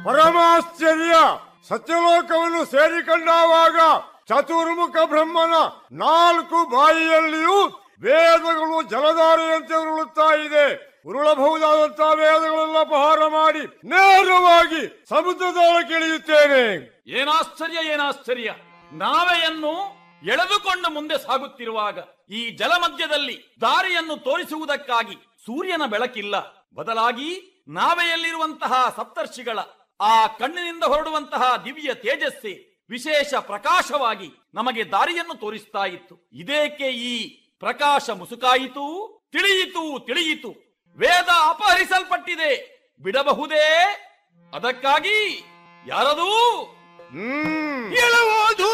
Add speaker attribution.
Speaker 1: ಪರಮಾಶ್ಚರ್ಯ ಸತ್ಯಲೋಕವನ್ನು ಸೇರಿಕೊಂಡಾವಾಗ ಚತುರ್ಮುಖ ಬ್ರಹ್ಮನ ನಾಲ್ಕು ಬಾಯಿಯಲ್ಲಿಯೂ ವೇದಗಳು ಜಲಧಾರೆಯಂತೆ ಉರುಳುತ್ತಾ ಇದೆ ಉರುಳಬಹುದಾದಂತಹ ವೇದಗಳೆಲ್ಲ ಅಪಹಾರ ಮಾಡಿ ನೇರವಾಗಿ ಸಮುದ್ರದೊಳಗೆ ಇಳಿಯುತ್ತೇನೆ
Speaker 2: ಏನಾಶ್ಚರ್ಯ ಏನಾಶ್ಚರ್ಯ ನಾವೆಯನ್ನು ಎಳೆದುಕೊಂಡು ಮುಂದೆ ಸಾಗುತ್ತಿರುವಾಗ ಈ ಜಲಮಧ್ಯದಲ್ಲಿ ದಾರಿಯನ್ನು ತೋರಿಸುವುದಕ್ಕಾಗಿ ಸೂರ್ಯನ ಬೆಳಕಿಲ್ಲ ಬದಲಾಗಿ ನಾವೆಯಲ್ಲಿರುವಂತಹ ಸಪ್ತರ್ಷಿಗಳ ಆ ಕಣ್ಣಿನಿಂದ ಹೊರಡುವಂತಹ ದಿವ್ಯ ತೇಜಸ್ಸೆ ವಿಶೇಷ ಪ್ರಕಾಶವಾಗಿ ನಮಗೆ ದಾರಿಯನ್ನು ತೋರಿಸ್ತಾ ಇತ್ತು ಇದೇಕೆ ಈ ಪ್ರಕಾಶ ಮುಸುಕಾಯಿತು ತಿಳಿಯಿತು ತಿಳಿಯಿತು ವೇದ ಅಪಹರಿಸಲ್ಪಟ್ಟಿದೆ ಬಿಡಬಹುದೇ ಅದಕ್ಕಾಗಿ ಯಾರದೂ
Speaker 1: ಹ್ಮ್
Speaker 3: ಎಳವೋದು